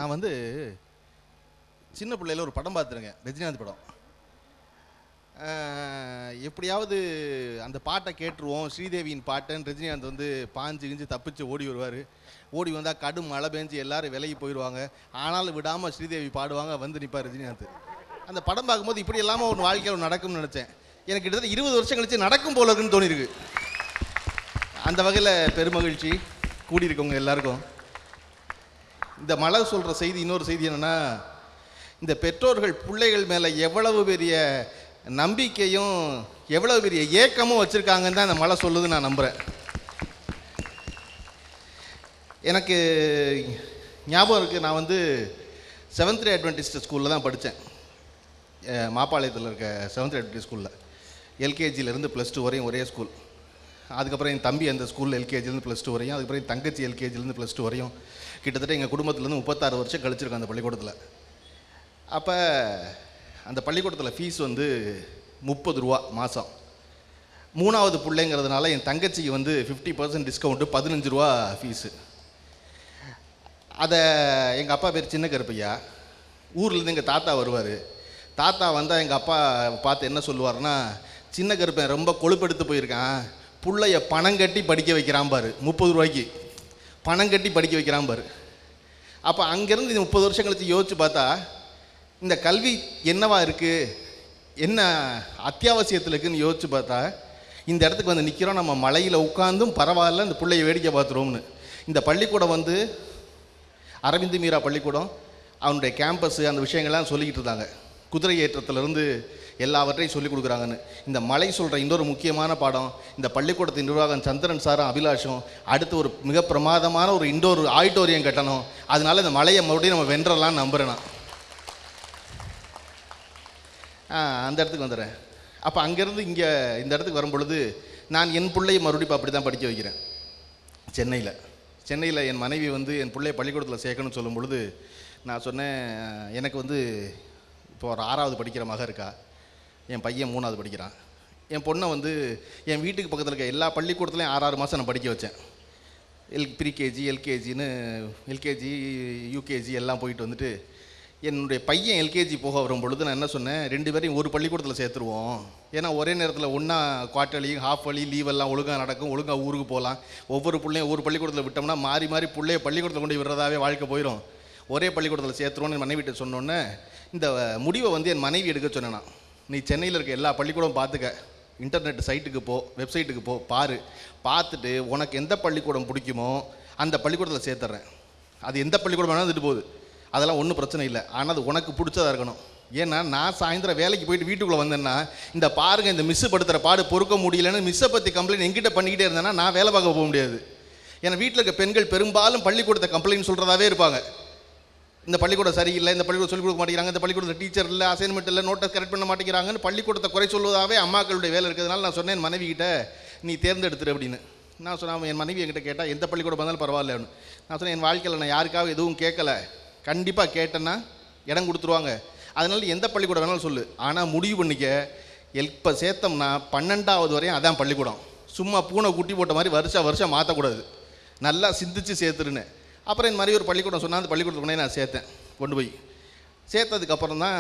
நான் வந்து சின்ன பிள்ளையில ஒரு படம் பார்த்துருக்கேன் ரஜினிகாந்த் படம் அஹ், எப்படியாவது அந்த பாட்டை கேட்டுருவோம் ஸ்ரீதேவியின் பாட்டைன்னு ரஜினிகாந்த் வந்து பாஞ்சு கிஞ்சு தப்பிச்சு ஓடி வருவார் ஓடி வந்தால் கடும் மழை பெஞ்சு எல்லாரும் விலகி போயிடுவாங்க ஆனாலும் விடாமல் ஸ்ரீதேவி பாடுவாங்க வந்து நிற்பார் ரஜினிகாந்த் அந்த படம் பார்க்கும்போது இப்படி இல்லாமல் ஒரு வாழ்க்கையில் ஒண்ணு நடக்கும்னு நினச்சேன் எனக்கு கிட்டத்தட்ட இருபது வருஷம் கழிச்சு நடக்கும் போல இருக்குன்னு தோணியிருக்கு அந்த வகையில் பெருமகிழ்ச்சி கூடியிருக்கவங்க எல்லாருக்கும் இந்த மழை சொல்கிற செய்தி இன்னொரு செய்தி என்னென்னா இந்த பெற்றோர்கள் பிள்ளைகள் மேலே எவ்வளவு பெரிய நம்பிக்கையும் எவ்வளவு பெரிய ஏக்கமும் வச்சுருக்காங்கன்னு தான் இந்த மழை சொல்லுது நான் நம்புகிறேன் எனக்கு ஞாபகம் இருக்குது நான் வந்து செவன்த் டே அட்வென்டிஸ்ட் ஸ்கூலில் தான் படித்தேன் மாப்பாளையத்தில் இருக்க செவன்த் அட்வென்டிஸ்ட் ஸ்கூலில் எல்கேஜிலேருந்து ப்ளஸ் டூ வரையும் ஒரே ஸ்கூல் அதுக்கப்புறம் என் தம்பி அந்த ஸ்கூலில் எல்கேஜிலேருந்து ப்ளஸ் டூ வரையும் அதுக்கப்புறம் என் தங்கச்சி எல்கேஜிலேருந்து ப்ளஸ் டூ வரையும் கிட்டத்தட்ட எங்கள் குடும்பத்துலேருந்து முப்பத்தாறு வருஷம் கழிச்சிருக்கோம் அந்த பள்ளிக்கூடத்தில் அப்போ அந்த பள்ளிக்கூடத்தில் ஃபீஸ் வந்து முப்பது ரூபா மாதம் மூணாவது பிள்ளைங்கிறதுனால என் தங்கச்சிக்கு வந்து ஃபிஃப்டி பர்சன்ட் டிஸ்கவுண்ட்டு பதினஞ்சு ரூபா ஃபீஸு அதை எங்கள் அப்பா பேர் சின்ன கருப்பையா ஊர்லேருந்து எங்கள் தாத்தா வருவார் தாத்தா வந்தால் எங்கள் அப்பா பார்த்து என்ன சொல்லுவார்னா சின்ன கருப்பன் ரொம்ப கொழுப்பெடுத்து போயிருக்கான் புள்ளைய பணம் கட்டி படிக்க வைக்கிறான் பாரு முப்பது ரூபாய்க்கு பணம் கட்டி படிக்க வைக்கிறான் பாரு அப்போ அங்கேருந்து இந்த முப்பது வருஷம் கழிச்சு யோசிச்சு பார்த்தா இந்த கல்வி என்னவா இருக்குது என்ன அத்தியாவசியத்தில் இருக்குன்னு யோசிச்சு பார்த்தா இந்த இடத்துக்கு வந்து நிற்கிறோம் நம்ம மலையில் உட்காந்தும் பரவாயில்ல இந்த பிள்ளைய வேடிக்கை பார்த்துருவோம்னு இந்த பள்ளிக்கூடம் வந்து அரவிந்த் மீரா பள்ளிக்கூடம் அவனுடைய கேம்பஸ் அந்த விஷயங்கள்லாம் சொல்லிக்கிட்டு இருந்தாங்க குதிரை ஏற்றத்திலிருந்து எல்லாவற்றையும் சொல்லிக் கொடுக்குறாங்கன்னு இந்த மலை சொல்கிற இன்னொரு முக்கியமான பாடம் இந்த பள்ளிக்கூடத்தின் நிர்வாகம் சந்திரன் சாரும் அபிலாஷும் அடுத்து ஒரு மிக பிரமாதமான ஒரு இண்டோர் ஆடிட்டோரியம் கட்டணும் அதனால இந்த மலையை மறுபடியும் நம்ம வென்றலாம்னு நம்புறேன் நான் ஆ அந்த இடத்துக்கு வந்துடுறேன் அப்போ அங்கேருந்து இங்கே இந்த இடத்துக்கு வரும் பொழுது நான் என் பிள்ளையை மறுபடியும் இப்போ அப்படி தான் படிக்க வைக்கிறேன் சென்னையில் சென்னையில் என் மனைவி வந்து என் பிள்ளைய பள்ளிக்கூடத்தில் சேர்க்கணும்னு சொல்லும் பொழுது நான் சொன்னேன் எனக்கு வந்து இப்போ ஒரு ஆறாவது படிக்கிற மக இருக்கா என் பையன் மூணாவது படிக்கிறான் என் பொண்ணை வந்து என் வீட்டுக்கு பக்கத்தில் இருக்க எல்லா பள்ளிக்கூடத்துலையும் ஆறு ஆறு மாதம் நான் படிக்க வச்சேன் எல் ப்ரீகேஜி எல்கேஜின்னு எல்கேஜி யூகேஜி எல்லாம் போயிட்டு வந்துட்டு என்னுடைய பையன் எல்கேஜி போக வரும் பொழுது நான் என்ன சொன்னேன் ரெண்டு பேரையும் ஒரு பள்ளிக்கூடத்தில் சேர்த்துருவோம் ஏன்னா ஒரே நேரத்தில் ஒன்றா குவார்ட்டர்லி ஹாஃப் வழி லீவ் எல்லாம் ஒழுங்காக நடக்கும் ஒழுங்காக ஊருக்கு போகலாம் ஒவ்வொரு பிள்ளையும் ஒவ்வொரு பள்ளிக்கூடத்தில் விட்டோம்னா மாறி மாறி பிள்ளைய பள்ளிக்கூடத்தில் கொண்டு போய் விடுறதாவே வாழ்க்கை போயிடும் ஒரே பள்ளிக்கூடத்தில் சேர்த்துருவோன்னு என் மனைவிட்ட சொன்னோன்னே இந்த முடிவை வந்து என் மனைவி எடுக்க சொன்னேன் நான். நீ சென்னையில் இருக்க எல்லா பள்ளிக்கூடம் பார்த்துக்க இன்டர்நெட் சைட்டுக்கு போ வெப்சைட்டுக்கு போ பாரு பார்த்துட்டு உனக்கு எந்த பள்ளிக்கூடம் பிடிக்குமோ அந்த பள்ளிக்கூடத்தில் சேர்த்துறேன் அது எந்த பள்ளிக்கூடம் வேணாலும் இருந்துட்டு போகுது அதெல்லாம் ஒன்றும் பிரச்சனை இல்லை ஆனால் அது உனக்கு பிடிச்சதா இருக்கணும் ஏன்னா நான் சாயந்தரம் வேலைக்கு போயிட்டு வீட்டுக்குள்ளே வந்தேன்னா இந்த பாருங்க இந்த மிஸ்ஸு படுத்துகிற பாடு பொறுக்க முடியலன்னு மிஸ்ஸை பற்றி கம்ப்ளைண்ட் எங்கிட்ட பண்ணிக்கிட்டே இருந்தேன்னா நான் வேலை பார்க்க போக முடியாது ஏன்னா வீட்டில் இருக்க பெண்கள் பெரும்பாலும் பள்ளிக்கூடத்தை கம்ப்ளைண்ட் சொல்கிறதாவே இருப்பாங்க இந்த பள்ளிக்கூடம் சரியில்லை இந்த பள்ளிக்கூடம் சொல்லிக் கொடுக்க மாட்டேங்கிறாங்க இந்த பள்ளிக்கூடத்தில் டீச்சர் இல்லை அசைன்மெண்ட் இல்லை நோட்டை கரெக்ட் பண்ண மாட்டேங்கிறாங்கன்னு பள்ளிக்கூடத்தை குறை சொல்வதாகவே அம்மாக்களுடைய வேலை இருக்கிறதுனால நான் சொன்னேன் என் மனைவி கிட்ட நீ தேர்ந்தெடுத்துரு அப்படின்னு நான் சொன்னேன் அவன் என் மனைவி என்கிட்ட கேட்டால் எந்த பள்ளிக்கூடம் வந்தாலும் பரவாயில்லன்னு நான் சொன்னேன் என் வாழ்க்கையில் நான் யாருக்காக எதுவும் கேட்கல கண்டிப்பாக கேட்டேன்னா இடம் கொடுத்துருவாங்க அதனால எந்த பள்ளிக்கூடம் வேணாலும் சொல்லு ஆனால் முடிவு பண்ணிக்க இப்போ சேர்த்தோம்னா பன்னெண்டாவது வரையும் அதான் பள்ளிக்கூடம் சும்மா பூனை குட்டி போட்ட மாதிரி வருஷம் வருஷம் மாற்றக்கூடாது நல்லா சிந்திச்சு சேர்த்துருன்னு அப்புறம் இந்த மாதிரி ஒரு பள்ளிக்கூடம் சொன்னால் அந்த பள்ளிக்கூடத்துக்கு கொண்டு போய் நான் சேர்த்தேன் கொண்டு போய் சேர்த்ததுக்கப்புறம் தான்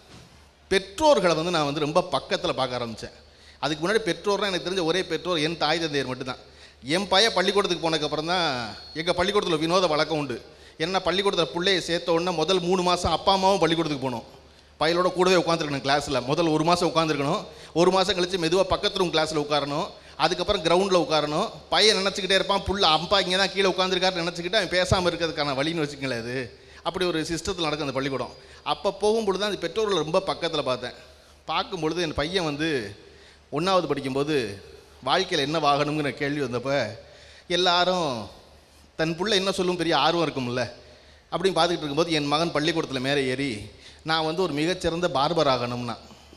பெற்றோர்களை வந்து நான் வந்து ரொம்ப பக்கத்தில் பார்க்க ஆரம்பித்தேன் அதுக்கு முன்னாடி பெற்றோர்னா எனக்கு தெரிஞ்ச ஒரே பெற்றோர் என் தாய் தந்தையர் மட்டும்தான் என் பையன் பள்ளிக்கூடத்துக்கு போனதுக்கப்புறம் தான் எங்கள் பள்ளிக்கூடத்தில் வினோத வழக்கம் உண்டு என்ன பள்ளிக்கூடத்தில் பிள்ளையை சேர்த்த உடனே முதல் மூணு மாதம் அப்பா அம்மாவும் பள்ளிக்கூடத்துக்கு போகணும் பையலோட கூடவே உட்காந்துருக்கணும் கிளாஸில் முதல் ஒரு மாதம் உட்காந்துருக்கணும் ஒரு மாதம் கழித்து மெதுவாக பக்கத்து ரூம் கிளாஸில் உட்காரணும் அதுக்கப்புறம் கிரவுண்டில் உட்காரணும் பையன் நினச்சிக்கிட்டே இருப்பான் புள்ள அப்பா இங்கே தான் கீழே உட்காந்துருக்காரு நினச்சிக்கிட்டு அவன் பேசாமல் இருக்கிறதுக்கான வழின்னு வச்சுக்கங்களேன் அது அப்படி ஒரு சிஸ்டத்தில் நடக்கும் அந்த பள்ளிக்கூடம் அப்போ போகும்பொழுது தான் அந்த பெற்றோர்களை ரொம்ப பக்கத்தில் பார்த்தேன் பார்க்கும்பொழுது என் பையன் வந்து ஒன்றாவது படிக்கும்போது வாழ்க்கையில் என்ன வாகனம்ங்கிற கேள்வி வந்தப்போ எல்லாரும் தன் புள்ள என்ன சொல்லும் பெரிய ஆர்வம் இருக்கும்ல அப்படின்னு பார்த்துக்கிட்டு இருக்கும்போது என் மகன் பள்ளிக்கூடத்தில் மேலே ஏறி நான் வந்து ஒரு மிகச்சிறந்த பார்பர் ஆகணும்னா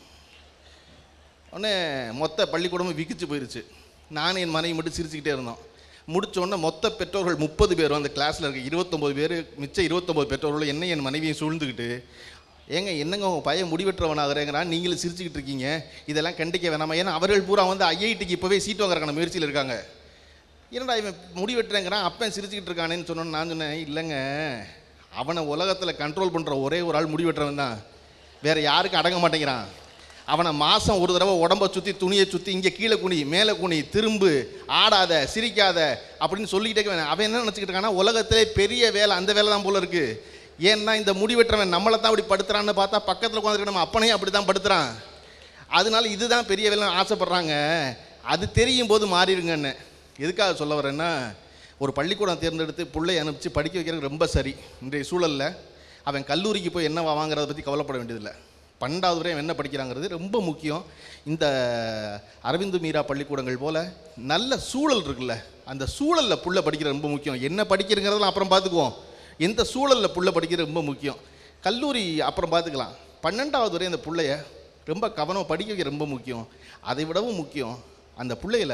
உடனே மொத்த பள்ளிக்கூடமும் விக்கிச்சு போயிருச்சு நானும் என் மனைவி மட்டும் சிரிச்சுக்கிட்டே இருந்தோம் முடிச்ச உடனே மொத்த பெற்றோர்கள் முப்பது பேரும் அந்த கிளாஸில் இருக்க இருபத்தொம்போது பேர் மிச்சம் இருபத்தொம்போது பெற்றோர்களும் என்ன என் மனைவியும் சூழ்ந்துக்கிட்டு ஏங்க என்னங்க உங்கள் பையன் முடிவெற்றவனாகிறேங்கிறான் நீங்களும் சிரிச்சுக்கிட்டு இருக்கீங்க இதெல்லாம் கண்டிக்க வேணாமா ஏன்னா அவர்கள் பூரா வந்து ஐஐடிக்கு இப்போவே சீட் வாங்குறக்கான முயற்சியில் இருக்காங்க என்னடா இவன் முடிவெட்டுறேங்கிறான் அப்பன் சிரிச்சுக்கிட்டு இருக்கானேன்னு சொன்னோன்னு நான் சொன்னேன் இல்லைங்க அவனை உலகத்தில் கண்ட்ரோல் பண்ணுற ஒரே ஒரு ஆள் முடிவெட்டுறவன் தான் வேற யாருக்கும் அடங்க மாட்டேங்கிறான் அவனை மாதம் ஒரு தடவை உடம்ப சுற்றி துணியை சுற்றி இங்கே கீழே குனி மேலே குனி திரும்பு ஆடாத சிரிக்காத அப்படின்னு சொல்லிக்கிட்டே இருக்க அவன் என்ன நினச்சிக்கிட்டு இருக்கான்னா உலகத்திலே பெரிய வேலை அந்த வேலை தான் போல இருக்கு ஏன்னா இந்த முடிவெட்டுறவன் நம்மளை தான் அப்படி படுத்துறான்னு பார்த்தா பக்கத்தில் உட்காந்துருக்க நம்ம அப்பனையும் அப்படி தான் படுத்துறான் அதனால இதுதான் பெரிய வேலைன்னு ஆசைப்படுறாங்க அது தெரியும் போது மாறிடுங்கன்னு எதுக்காக சொல்ல வரேன்னா ஒரு பள்ளிக்கூடம் தேர்ந்தெடுத்து பிள்ளை அனுப்பிச்சு படிக்க வைக்கிறது ரொம்ப சரி இன்றைய சூழலில் அவன் கல்லூரிக்கு போய் என்ன வாங்குறத பற்றி கவலைப்பட வேண்டியதில்லை பன்னெண்டாவது வரை அவன் என்ன படிக்கிறாங்கிறது ரொம்ப முக்கியம் இந்த அரவிந்து மீரா பள்ளிக்கூடங்கள் போல் நல்ல சூழல் இருக்குல்ல அந்த சூழலில் புள்ள படிக்கிறது ரொம்ப முக்கியம் என்ன படிக்கிறங்கிறதெல்லாம் அப்புறம் பார்த்துக்குவோம் எந்த சூழலில் புள்ள படிக்கிறது ரொம்ப முக்கியம் கல்லூரி அப்புறம் பார்த்துக்கலாம் பன்னெண்டாவது வரை அந்த பிள்ளைய ரொம்ப கவனம் படிக்க வைக்க ரொம்ப முக்கியம் அதை விடவும் முக்கியம் அந்த பிள்ளையில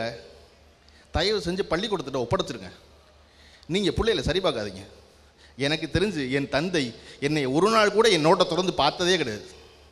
தயவு செஞ்சு பள்ளிக்கூடத்திட்ட ஒப்படைச்சிருங்க நீங்கள் பிள்ளையில சரி பார்க்காதீங்க எனக்கு தெரிஞ்சு என் தந்தை என்னை ஒரு நாள் கூட என் நோட்டை திறந்து பார்த்ததே கிடையாது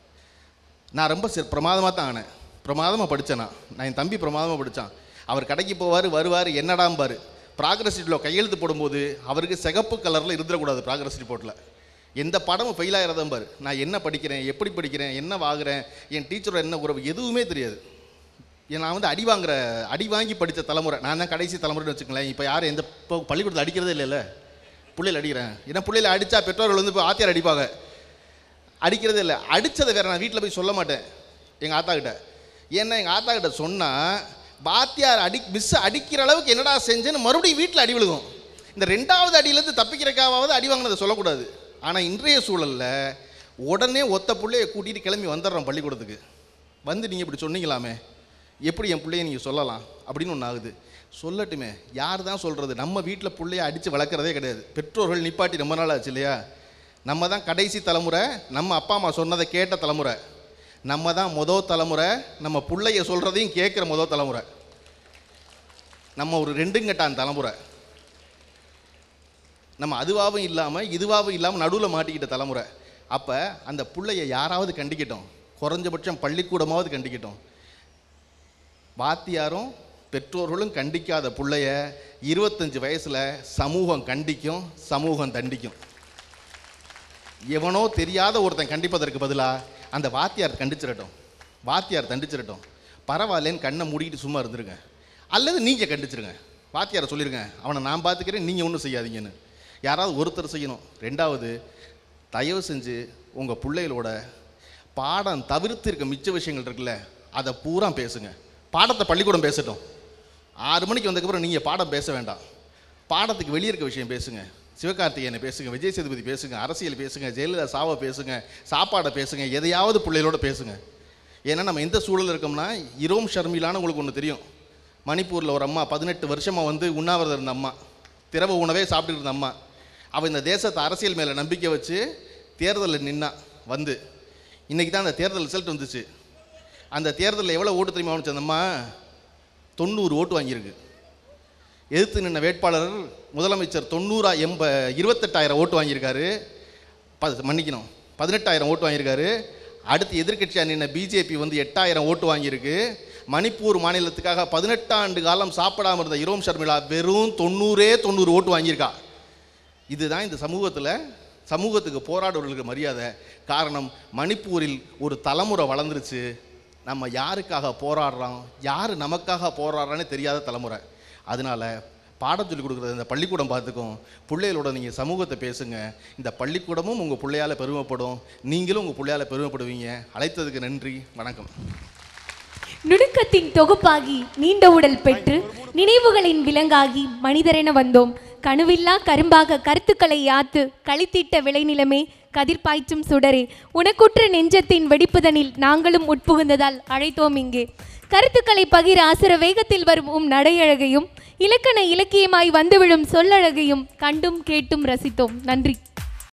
நான் ரொம்ப சி பிரமாதமாக தான் ஆனேன் பிரமாதமாக படித்தேன் நான் நான் என் தம்பி பிரமாதமாக படித்தான் அவர் கடைக்கு போவார் வருவார் என்னடாம்பார் ப்ராக்ரஸ் ஷீட்டில் கையெழுத்து போடும்போது அவருக்கு சிகப்பு கலரில் இருந்துடக்கூடாது ப்ராக்ரஸ் ரிப்போர்ட்டில் எந்த படமும் ஃபெயில் ஆகிறதும் பாரு நான் என்ன படிக்கிறேன் எப்படி படிக்கிறேன் என்ன வாங்குறேன் என் டீச்சரோட என்ன உறவு எதுவுமே தெரியாது ஏன் நான் வந்து அடி வாங்குற அடி வாங்கி படித்த தலைமுறை நான் தான் கடைசி தலைமுறைன்னு வச்சுக்கங்களேன் இப்போ யாரும் எந்த இப்போ பள்ளிக்கூடத்தில் அடிக்கிறதே இல்லைல்ல பிள்ளைகள் அடிக்கிறேன் ஏன்னா பிள்ளைகளை அடித்தா பெற்றோர்கள் வந்து இப்போ ஆத்தியார் அடிப்பாங்க அடிக்கிறதே இல்லை அடித்ததை வேற நான் வீட்டில் போய் சொல்ல மாட்டேன் எங்கள் ஆத்தா கிட்ட ஏன்னா எங்கள் ஆத்தா கிட்ட சொன்னால் பாத்தியார் அடி மிஸ் அடிக்கிற அளவுக்கு என்னடா செஞ்சேன்னு மறுபடியும் வீட்டில் அடி விழுகும் இந்த ரெண்டாவது அடியிலேருந்து தப்பிக்கிறக்காவது அடி வாங்கினதை சொல்லக்கூடாது ஆனால் இன்றைய சூழலில் உடனே ஒத்த பிள்ளைய கூட்டிகிட்டு கிளம்பி வந்துடுறோம் பள்ளிக்கூடத்துக்கு வந்து நீங்கள் இப்படி சொன்னீங்களாமே எப்படி என் பிள்ளைய நீங்கள் சொல்லலாம் அப்படின்னு ஒன்று ஆகுது சொல்லட்டுமே யார் தான் சொல்கிறது நம்ம வீட்டில் பிள்ளைய அடித்து வளர்க்குறதே கிடையாது பெற்றோர்கள் நிப்பாட்டி ரொம்ப நாள் ஆச்சு இல்லையா நம்ம தான் கடைசி தலைமுறை நம்ம அப்பா அம்மா சொன்னதை கேட்ட தலைமுறை நம்ம தான் மொதல் தலைமுறை நம்ம பிள்ளைய சொல்கிறதையும் கேட்குற மொதல் தலைமுறை நம்ம ஒரு ரெண்டுங்கட்டான் தலைமுறை நம்ம அதுவாகவும் இல்லாமல் இதுவாகவும் இல்லாமல் நடுவில் மாட்டிக்கிட்ட தலைமுறை அப்போ அந்த பிள்ளைய யாராவது கண்டிக்கட்டும் குறைஞ்சபட்சம் பள்ளிக்கூடமாவது கண்டிக்கட்டும் வாத்தியாரும் பெற்றோர்களும் கண்டிக்காத பிள்ளைய இருபத்தஞ்சு வயசில் சமூகம் கண்டிக்கும் சமூகம் தண்டிக்கும் எவனோ தெரியாத ஒருத்தன் கண்டிப்பதற்கு பதிலாக அந்த வாத்தியார் கண்டிச்சிடட்டும் வாத்தியார் தண்டிச்சிடட்டும் பரவாயில்லன்னு கண்ணை மூடிக்கிட்டு சும்மா இருந்துருங்க அல்லது நீங்கள் கண்டிச்சிருங்க வாத்தியாரை சொல்லிருங்க அவனை நான் பார்த்துக்கிறேன் நீங்கள் ஒன்றும் செய்யாதீங்கன்னு யாராவது ஒருத்தர் செய்யணும் ரெண்டாவது தயவு செஞ்சு உங்கள் பிள்ளைகளோட பாடம் தவிர்த்து இருக்க மிச்ச விஷயங்கள் இருக்குல்ல அதை பூரா பேசுங்க பாடத்தை பள்ளிக்கூடம் பேசட்டும் ஆறு மணிக்கு வந்ததுக்கப்புறம் நீங்கள் பாடம் பேச வேண்டாம் பாடத்துக்கு வெளியே இருக்க விஷயம் பேசுங்க சிவகார்த்திகேயனை பேசுங்க விஜய் சேதுபதி பேசுங்க அரசியல் பேசுங்க ஜெயலலிதா சாவை பேசுங்க சாப்பாடை பேசுங்க எதையாவது பிள்ளைகளோட பேசுங்க ஏன்னா நம்ம எந்த சூழல் இருக்கோம்னா இரோம் ஷர்மிலான்னு உங்களுக்கு ஒன்று தெரியும் மணிப்பூரில் ஒரு அம்மா பதினெட்டு வருஷமாக வந்து உண்ணாவிரதம் இருந்த அம்மா திரவ உணவே சாப்பிட்டுட்டு இருந்த அம்மா அவள் இந்த தேசத்தை அரசியல் மேலே நம்பிக்கை வச்சு தேர்தலில் நின்னா வந்து இன்றைக்கி தான் அந்த தேர்தல் ரிசல்ட் வந்துச்சு அந்த தேர்தலில் எவ்வளோ ஓட்டு தெரியுமா வந்துச்சு அந்த அம்மா தொண்ணூறு ஓட்டு வாங்கியிருக்கு எதிர்த்து நின்ன வேட்பாளர் முதலமைச்சர் தொண்ணூறா எம்ப இருபத்தெட்டாயிரம் ஓட்டு வாங்கியிருக்காரு ப மன்னிக்கணும் பதினெட்டாயிரம் ஓட்டு வாங்கியிருக்காரு அடுத்து எதிர்க்கட்சியாக நின்ன பிஜேபி வந்து எட்டாயிரம் ஓட்டு வாங்கியிருக்கு மணிப்பூர் மாநிலத்துக்காக பதினெட்டாண்டு காலம் சாப்பிடாம இருந்த இரோம் ஷர்மிளா வெறும் தொண்ணூறே தொண்ணூறு ஓட்டு வாங்கியிருக்கா இதுதான் இந்த சமூகத்தில் சமூகத்துக்கு போராடுவர்களுக்கு மரியாதை காரணம் மணிப்பூரில் ஒரு தலைமுறை வளர்ந்துருச்சு நம்ம யாருக்காக போராடுறோம் யார் நமக்காக போராடுறான்னு தெரியாத தலைமுறை அதனால பாடம் சொல்லி கொடுக்குறது இந்த பள்ளிக்கூடம் பார்த்துக்கும் பிள்ளைகளோட நீங்கள் சமூகத்தை பேசுங்க இந்த பள்ளிக்கூடமும் உங்கள் பிள்ளையால் பெருமைப்படும் நீங்களும் உங்கள் பிள்ளையால் பெருமைப்படுவீங்க அழைத்ததுக்கு நன்றி வணக்கம் நுணுக்கத்தின் தொகுப்பாகி நீண்ட உடல் பெற்று நினைவுகளின் விலங்காகி மனிதரென வந்தோம் கணுவில்லா கரும்பாக கருத்துக்களை யாத்து களித்திட்ட விளைநிலமே கதிர்பாய்ச்சும் சுடரே உனக்குற்ற நெஞ்சத்தின் வெடிப்புதனில் நாங்களும் உட்புகுந்ததால் அழைத்தோம் இங்கே கருத்துக்களை பகிர ஆசிர வேகத்தில் வரும் உம் நடையழகையும் இலக்கண இலக்கியமாய் வந்து விழும் சொல்லழகையும் கண்டும் கேட்டும் ரசித்தோம் நன்றி